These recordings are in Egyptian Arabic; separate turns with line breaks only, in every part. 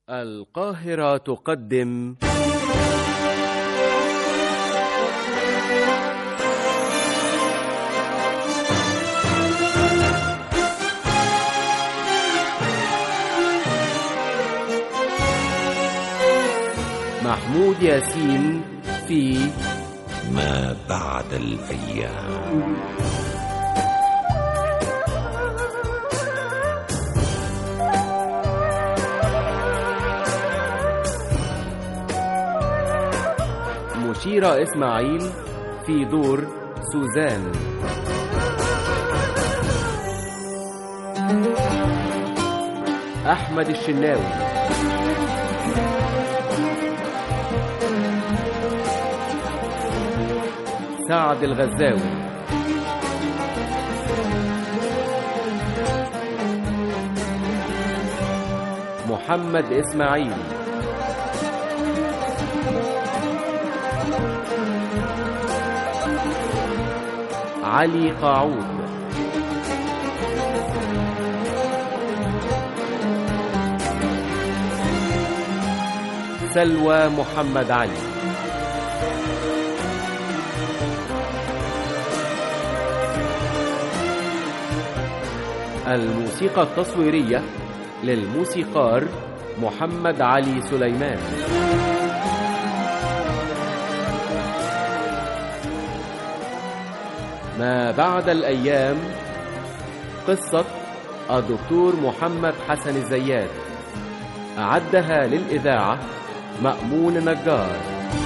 القاهرة تقدم محمود ياسين في
ما بعد الأيام
مشيرة إسماعيل في دور سوزان أحمد الشناوي سعد الغزاوي محمد إسماعيل علي قاعود سلوى محمد علي الموسيقى التصويرية للموسيقار محمد علي سليمان ما بعد الأيام قصة الدكتور محمد حسن الزيات أعدها للإذاعة مأمون نجار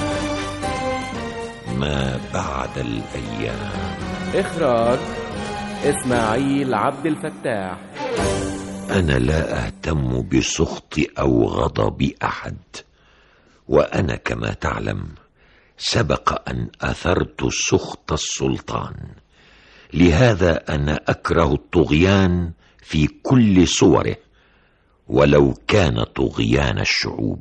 ما بعد الأيام
إخراج إسماعيل عبد الفتاح
أنا لا أهتم بسخط أو غضب أحد وأنا كما تعلم سبق أن أثرت سخط السلطان لهذا أنا أكره الطغيان في كل صوره ولو كان طغيان الشعوب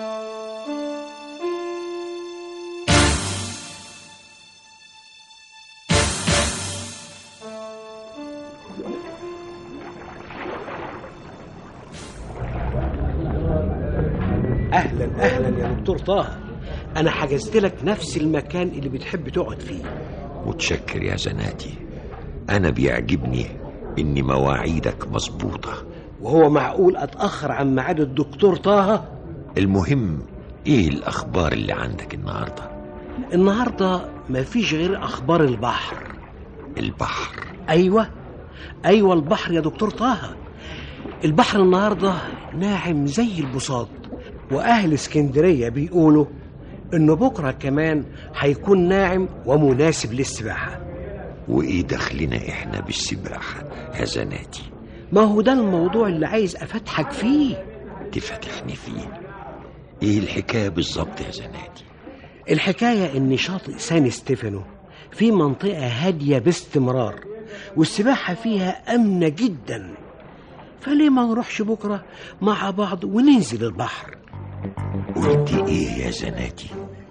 اهلا اهلا يا دكتور طه انا حجزت لك نفس المكان اللي بتحب تقعد فيه
متشكر يا زناتي أنا بيعجبني إن مواعيدك مظبوطة
وهو معقول اتاخر عن ميعاد الدكتور طه
المهم إيه الأخبار اللي عندك النهاردة
النهارده مفيش غير اخبار البحر
البحر
ايوه ايوه البحر يا دكتور طه البحر النهارده ناعم زي البساط واهل اسكندريه بيقولوا انه بكره كمان هيكون ناعم ومناسب للسباحه
وإيه دخلنا إحنا بالسباحة يا زناتي
ما هو ده الموضوع اللي عايز افتحك فيه
تفتحني فيه إيه الحكاية بالظبط يا زناتي
الحكايه ان شاطئ سان ستيفانو في منطقه هاديه باستمرار والسباحه فيها امنه جدا فليه ما نروحش بكره مع بعض وننزل البحر
قلت إيه يا زناتي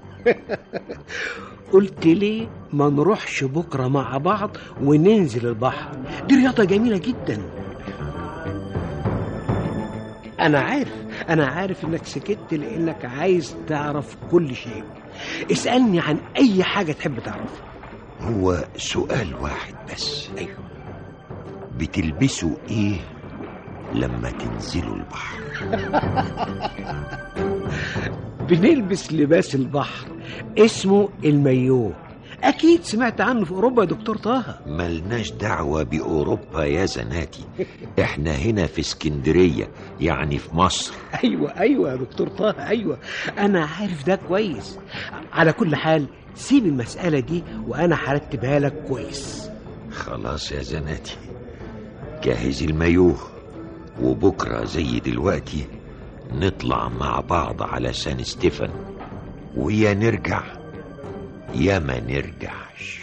قلت ليه ما نروحش بكره مع بعض وننزل البحر دي رياضه جميله جدا انا عارف انا عارف انك سكت لانك عايز تعرف كل شيء اسالني عن اي حاجه تحب تعرفها
هو سؤال واحد بس أيوه بتلبسوا إيه لما تنزلوا البحر
بنلبس لباس البحر اسمه المايو اكيد سمعت عنه في اوروبا يا دكتور طه
ملناش دعوة بأوروبا يا زناتي إحنا هنا في اسكندرية يعني في مصر
ايوه ايوه يا دكتور طه ايوه انا عارف ده كويس على كل حال سيب المساله دي وانا هرتبها لك كويس
خلاص يا زناتي جهز المايوه وبكرة زي دلوقتي نطلع مع بعض على سان ستيفن ويا نرجع يا ما نرجعش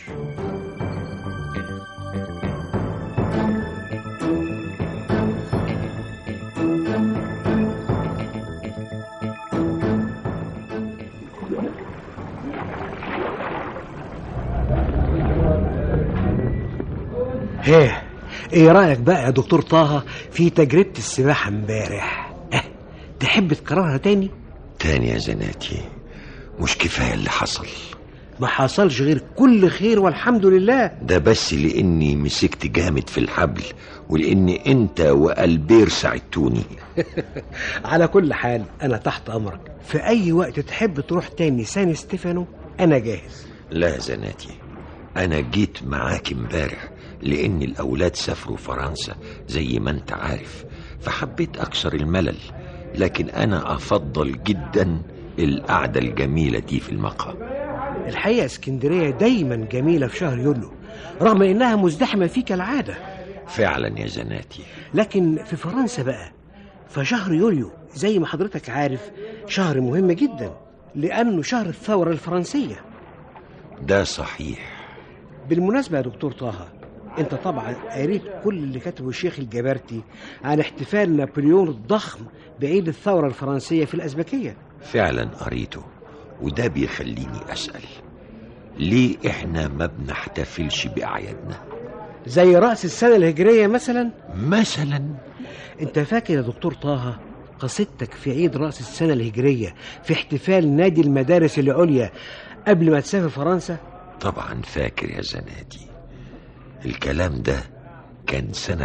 ايه ايه رايك بقى يا دكتور طه في تجربه السباحه امبارح اه تحب تكررها تاني
تاني يا زناتي مش كفاية اللي حصل
ما حصلش غير كل خير والحمد لله
ده بس لاني مسكت جامد في الحبل ولان انت والبير ساعدتوني
على كل حال انا تحت امرك في اي وقت تحب تروح تاني سان ستيفانو انا جاهز
لا يا زناتي انا جيت معاك امبارح لان الاولاد سافروا فرنسا زي ما انت عارف فحبيت اكسر الملل لكن انا افضل جدا القعده الجميله دي في المقهى
الحقيقه اسكندريه دايما جميله في شهر يوليو رغم انها مزدحمه فيه كالعاده
فعلا يا زناتي
لكن في فرنسا بقى فشهر يوليو زي ما حضرتك عارف شهر مهم جدا لانه شهر الثوره الفرنسيه
ده صحيح
بالمناسبه يا دكتور طه انت طبعا قريت كل اللي كتبه الشيخ الجبرتي عن احتفال نابليون الضخم بعيد الثوره الفرنسيه في الازبكيه
فعلا قريته وده بيخليني اسال ليه احنا ما بنحتفلش باعيادنا
زي راس السنه الهجريه مثلا
مثلا
انت فاكر يا دكتور طه قصيدتك في عيد راس السنه الهجريه في احتفال نادي المدارس العليا قبل ما تسافر فرنسا
طبعا فاكر يا زنادي الكلام ده كان سنة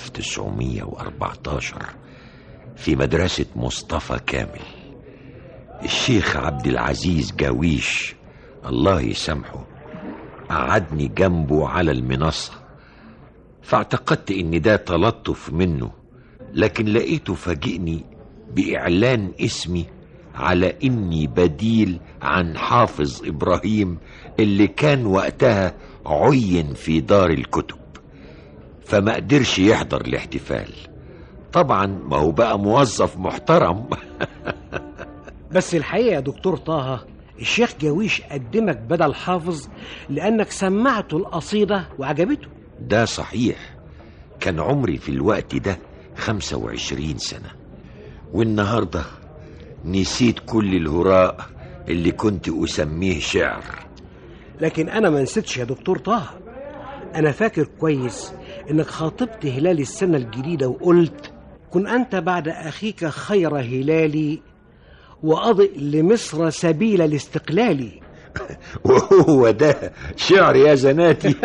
1914 في مدرسة مصطفى كامل الشيخ عبد العزيز جاويش الله يسامحه قعدني جنبه على المنصة فاعتقدت ان ده تلطف منه لكن لقيته فاجئني بإعلان اسمي على إني بديل عن حافظ إبراهيم اللي كان وقتها عين في دار الكتب فما قدرش يحضر الاحتفال طبعا ما هو بقى موظف محترم
بس الحقيقه يا دكتور طه الشيخ جاويش قدمك بدل حافظ لانك سمعته القصيده وعجبته
ده صحيح كان عمري في الوقت ده خمسة وعشرين سنة والنهاردة نسيت كل الهراء اللي كنت أسميه شعر
لكن انا ما نسيتش يا دكتور طه انا فاكر كويس انك خاطبت هلال السنه الجديده وقلت كن انت بعد اخيك خير هلالي واضئ لمصر سبيل الاستقلال
وهو ده شعر يا زناتي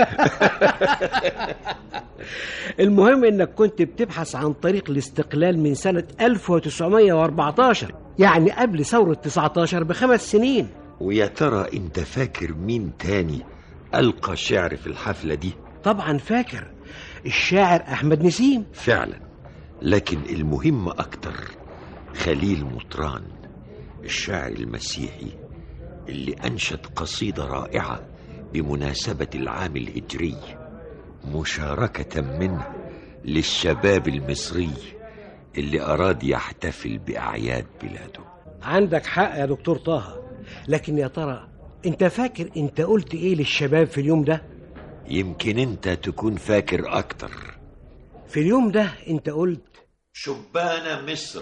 المهم انك كنت بتبحث عن طريق الاستقلال من سنة 1914 يعني قبل ثورة 19 بخمس سنين
ويا ترى انت فاكر مين تاني ألقى شعر في الحفلة دي
طبعا فاكر الشاعر أحمد نسيم
فعلا لكن المهم أكتر خليل مطران الشاعر المسيحي اللي أنشد قصيدة رائعة بمناسبة العام الهجري مشاركة منه للشباب المصري اللي أراد يحتفل بأعياد بلاده
عندك حق يا دكتور طه لكن يا ترى انت فاكر انت قلت ايه للشباب في اليوم ده
يمكن أنت تكون فاكر أكتر
في اليوم ده انت قلت
شبان مصر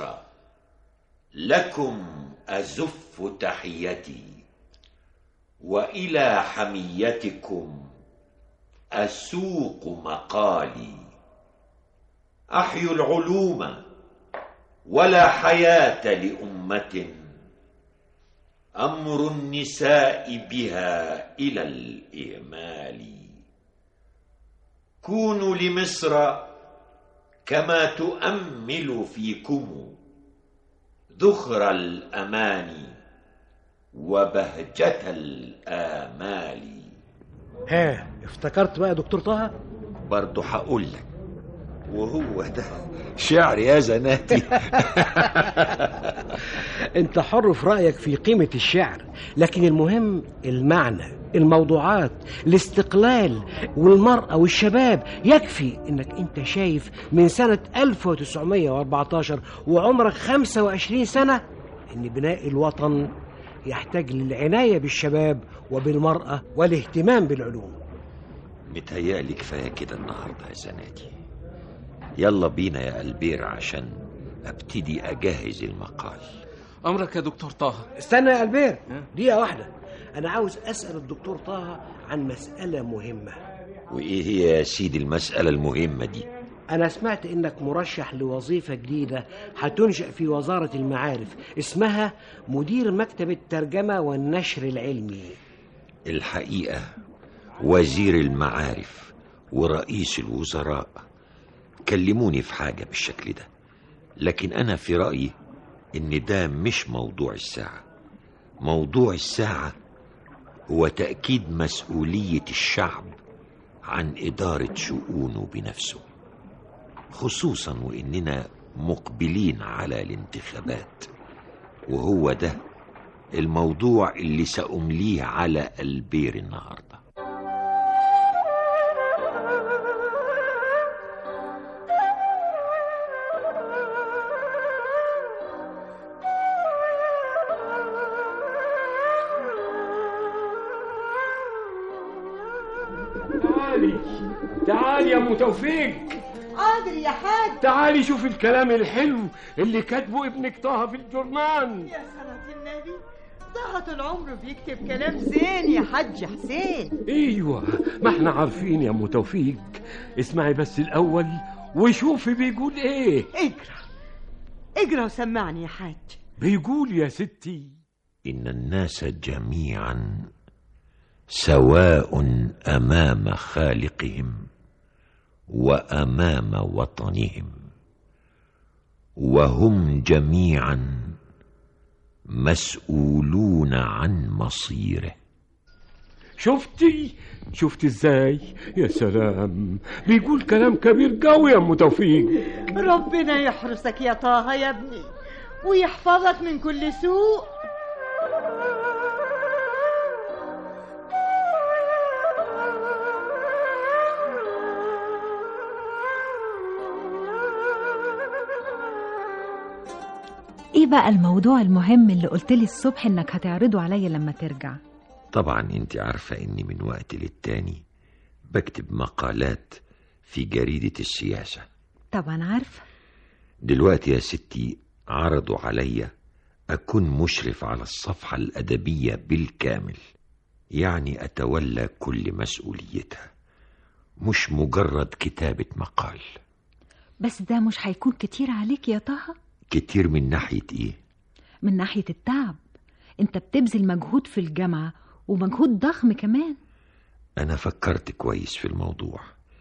لكم أزف تحيتي وإلى حميتكم أسوق مقالي أحيوا العلوم ولا حياة لأمة أمر النساء بها إلى الإهمال كونوا لمصر كما تؤمل فيكم ذخر الأمان وبهجة الآمال
ها افتكرت بقى يا دكتور طه
برضه هقول لك وهو ده شعر يا زناتي
انت حر في رأيك في قيمة الشعر لكن المهم المعنى الموضوعات الاستقلال والمرأة والشباب يكفي انك انت شايف من سنة 1914 وعمرك 25 سنة ان بناء الوطن يحتاج للعناية بالشباب وبالمرأة والاهتمام بالعلوم
متهيألي كفاية كده النهاردة يا زناتي يلا بينا يا ألبير عشان أبتدي أجهز المقال
أمرك يا دكتور طه
استنى يا ألبير دقيقة واحدة أنا عاوز أسأل الدكتور طه عن مسألة مهمة
وإيه هي يا سيدي المسألة المهمة دي
أنا سمعت إنك مرشح لوظيفة جديدة هتنشأ في وزارة المعارف اسمها مدير مكتب الترجمة والنشر العلمي
الحقيقة وزير المعارف ورئيس الوزراء كلموني في حاجة بالشكل ده لكن أنا في رأيي إن ده مش موضوع الساعة موضوع الساعة هو تأكيد مسؤولية الشعب عن إدارة شؤونه بنفسه خصوصا وإننا مقبلين على الانتخابات وهو ده الموضوع اللي سأمليه على البير النهارده
تعالي تعالي يا ام توفيق
قادر يا حاج
تعالي شوف الكلام الحلو اللي كاتبه ابنك طه في الجورنال
يا صلاة النبي طه طول عمره بيكتب كلام زين يا حاج حسين
ايوه ما احنا عارفين يا ام توفيق اسمعي بس الاول وشوفي بيقول ايه
اقرا اقرا وسمعني يا حاج
بيقول يا ستي
إن الناس جميعا سواء أمام خالقهم وأمام وطنهم وهم جميعا مسؤولون عن مصيره
شفتي شفتي ازاي يا سلام بيقول كلام كبير قوي يا ام توفيق
ربنا يحرسك يا طه يا ابني ويحفظك من كل سوء
ايه بقى الموضوع المهم اللي قلتلي الصبح انك هتعرضه عليا لما ترجع
طبعا انت عارفة اني من وقت للتاني بكتب مقالات في جريدة السياسة
طبعا عارفه
دلوقتي يا ستي عرضوا عليا أكون مشرف على الصفحة الأدبية بالكامل يعني أتولى كل مسؤوليتها مش مجرد كتابة مقال
بس ده مش هيكون كتير عليك يا طه
كتير من ناحية إيه
من ناحيه التعب انت بتبذل مجهود في الجامعه ومجهود ضخم كمان
أنا فكرت كويس في الموضوع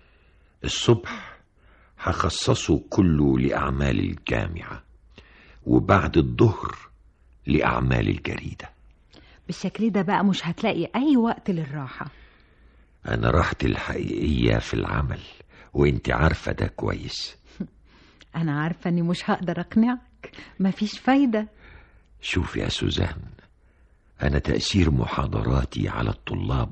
الصبح هخصصه كله لأعمال الجامعة وبعد الظهر لأعمال الجريدة
بالشكل ده بقى مش هتلاقي اي وقت للراحه
أنا راحتي الحقيقية في العمل وانت عارفة ده كويس
انا عارفه اني مش هقدر اقنعك مفيش فايده
شوف يا سوزان أنا تأثير محاضراتي على الطلاب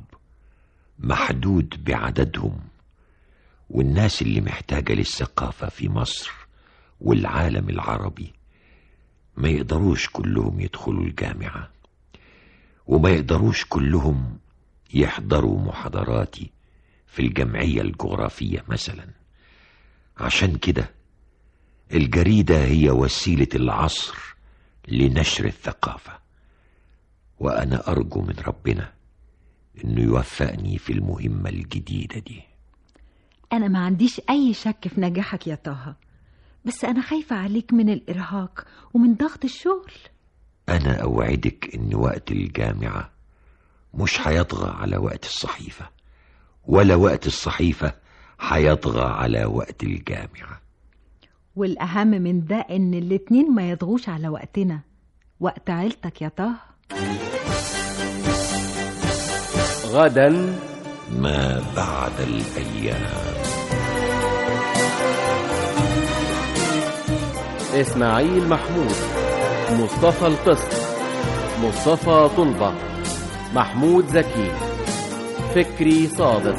محدود بعددهم والناس اللي محتاجة للثقافة في مصر والعالم العربي ما يقدروش كلهم يدخلوا الجامعة وما يقدروش كلهم يحضروا محاضراتي في الجمعية الجغرافية مثلا عشان كده الجريدة هي وسيلة العصر لنشر الثقافة وأنا أرجو من ربنا إنه يوفقني في المهمة الجديدة دي
انا ما عنديش اي شك في نجاحك يا طه بس انا خايفه عليك من الارهاق ومن ضغط الشغل
أنا أوعدك إن وقت الجامعة مش هيطغى على وقت الصحيفة ولا وقت الصحيفة هيطغى على وقت الجامعة
والاهم من ده ان الاتنين ما يضغوش على وقتنا وقت عيلتك يا طه
غدا
ما بعد الأيام
إسماعيل محمود مصطفى القسط مصطفى طلبة محمود زكي فكري صادق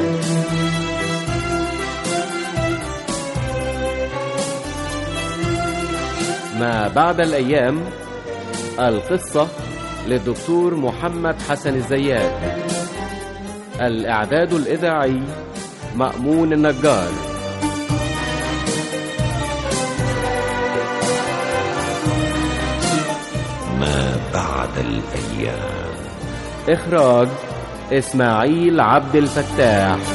ما بعد الأيام القصة للدكتور محمد حسن الزيات الإعداد الإذاعي مأمون النجار
ما بعد الأيام
إخراج إسماعيل عبد الفتاح